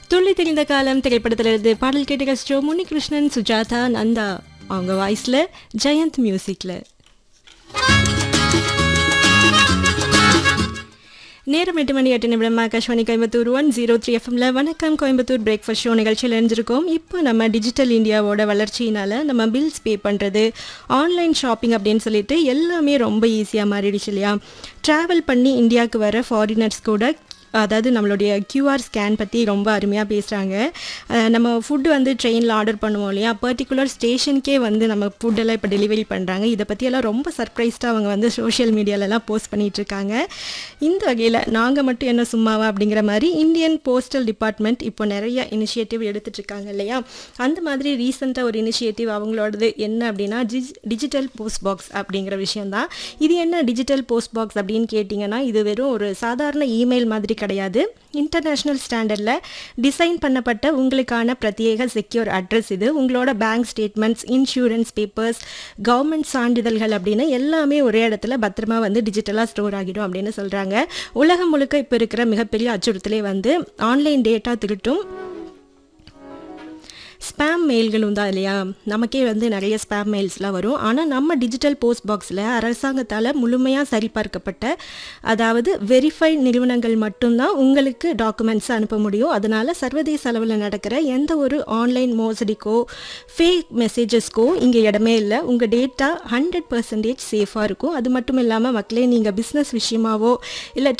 துள்ளி தெரிந்த காலம் திரைப்படத்திலிருந்து பாடல் கேட்டு கஷ்டோ முனிகிருஷ்ணன் சுஜாதா நந்தா அவங்க வாய்ஸ்ல ஜெயந்த் மியூசிக்ல நேரம் எட்டு மணி எட்டு நிமிடம் Akashvani Coimbatore one zero three எஃப்எம்ல வணக்கம் கோயம்புத்தூர் பிரேக்ஃபாஸ்ட் ஷோ நிகழ்ச்சியில் இணைஞ்சிருக்கோம் இப்போ நம்ம டிஜிட்டல் இந்தியாவோட வளர்ச்சியினால நம்ம பில்ஸ் பே பண்ணுறது ஆன்லைன் ஷாப்பிங் அப்படின்னு சொல்லிட்டு எல்லாமே ரொம்ப ஈஸியாக மாறிடுச்சு இல்லையா ட்ராவல் பண்ணி இந்தியாவுக்கு வர ஃபாரினர்ஸ் கூட அதாவது நம்மளுடைய கியூஆர் ஸ்கேன் பற்றி ரொம்ப அருமையாக பேசுகிறாங்க நம்ம ஃபுட்டு வந்து ட்ரெயினில் ஆர்டர் பண்ணுவோம் இல்லையா பர்டிகுலர் ஸ்டேஷனுக்கே வந்து நம்ம ஃபுட்டெல்லாம் இப்போ டெலிவரி பண்ணுறாங்க இதை பற்றியெல்லாம் ரொம்ப சர்ப்ரைஸ்டாக அவங்க வந்து சோஷியல் மீடியாலலாம் போஸ்ட் பண்ணிட்டு இருக்காங்க இந்த வகையில் நாங்கள் மட்டும் என்ன சும்மாவா அப்படிங்கிற மாதிரி இந்தியன் போஸ்டல் டிபார்ட்மெண்ட் இப்போ நிறைய இனிஷியேட்டிவ் எடுத்துட்டு இருக்காங்க இல்லையா அந்த மாதிரி ரீசெண்டாக ஒரு இனிஷியேட்டிவ் அவங்களோடது என்ன அப்படின்னா டிஜிட்டல் போஸ்ட் பாக்ஸ் அப்படிங்கிற விஷயம்தான் இது என்ன டிஜிட்டல் போஸ்ட் பாக்ஸ் அப்படின்னு கேட்டிங்கன்னா இது வெறும் ஒரு சாதாரண இமெயில் மாதிரி கிடையாது இன்டர்நேஷ்னல் ஸ்டாண்டர்டில் டிசைன் பண்ணப்பட்ட உங்களுக்கான பிரத்யேக செக்யூர் அட்ரஸ் இது உங்களோட bank statements insurance papers government சான்றிதழ்கள் அப்படின்னு எல்லாமே ஒரே இடத்துல பத்திரமா வந்து டிஜிட்டலாக ஸ்டோர் ஆகிடும் அப்படின்னு சொல்கிறாங்க உலகம் முழுக்க இப்போ இருக்கிற மிகப்பெரிய அச்சுறுத்தலே வந்து ஆன்லைன் டேட்டா திருட்டும் ஸ்பேம் மெயில்களும் தான் இல்லையா நமக்கே வந்து நிறைய ஸ்பேம் மெயில்ஸ்லாம் வரும் ஆனால் நம்ம டிஜிட்டல் போஸ்ட் பாக்ஸில் அரசாங்கத்தால் முழுமையாக சரிபார்க்கப்பட்ட அதாவது வெரிஃபைட் நிறுவனங்கள் மட்டும்தான் உங்களுக்கு டாக்குமெண்ட்ஸ் அனுப்ப முடியும் அதனால் சர்வதேச அளவில் நடக்கிற எந்த ஒரு ஆன்லைன் மோசடிக்கோ ஃபேக் மெசேஜஸ்க்கோ இங்கே இடமே இல்லை உங்கள் டேட்டா ஹண்ட்ரட் பர்சன்டேஜ் சேஃபாக இருக்கும் அது மட்டும் இல்லாமல் மக்களே நீங்கள் பிஸ்னஸ் விஷயமாவோ இல்லை